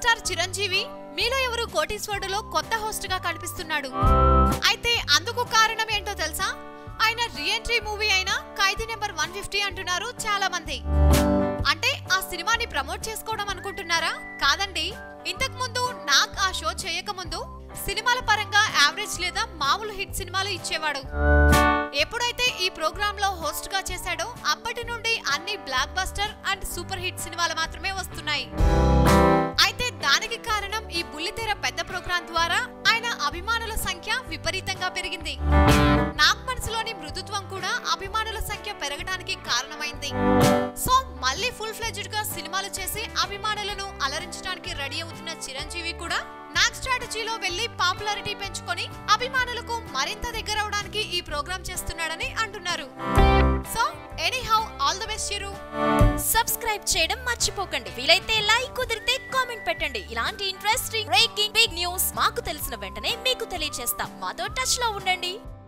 megastar Chiranjeevi మీలో ఎవరు కోటీశ్వరుడులో కొత్త హోస్ట్ గా కనిపిస్తున్నాడు అయితే అందుకు కారణం ఏంటో తెలుసా ఆయన రీఎంట్రీ మూవీ అయిన ఖైదీ నెంబర్ వన్ ఫిఫ్టీ అంటున్నారు చాలా మంది అంటే ఆ సినిమాని ప్రమోట్ చేసుకోవడం అనుకుంటున్నారా కాదండి ఇంతకు ముందు నాగ్ ఆ షో చేయక ముందు సినిమాల పరంగా యావరేజ్ లేదా మామూలు హిట్ సినిమాలు ఇచ్చేవాడు ఎప్పుడైతే ఈ ప్రోగ్రామ్ లో హోస్ట్ గా చేశాడో అప్పటి నుండి అన్ని blockbuster and super hit సినిమాలు మాత్రమే వస్తున్నాయి అయితే దానికి కారణం ఈ బుల్లితెర పెద్ద ప్రోగ్రాం ద్వారా ఆయన అభిమానుల సంఖ్య విపరీతంగా పెరిగింది నాగ్ మనసులోని మృదుత్వం కూడా అభిమానుల సంఖ్య పెరగడానికి కారణమైంది సో మళ్ళీ ఫుల్ ఫ్లెజ్డ్ గా సినిమాలు చేసి అభిమానులను అలరించడానికి రెడీ అవుతున్న చిరంజీవి కూడా నాగ్ స్ట్రాటజీలో వెళ్లి పాపులారిటీ పెంచుకొని అభిమానులకు మరింత దగ్గర అవడానికి ఈ ప్రోగ్రాం చేస్తున్నాడని అంటున్నారు so anyhow all the best Chiru subscribe చేయడం మర్చిపోకండి వీలైతే లైక్ కుదిరితే కామెంట్ పెట్టండి ఇలాంటి ఇంట్రెస్టింగ్ బ్రేకింగ్ బిగ్ న్యూస్ మాకు తెలిసిన వెంటనే మీకు తెలియజేస్తాం మాతో టచ్ లో ఉండండి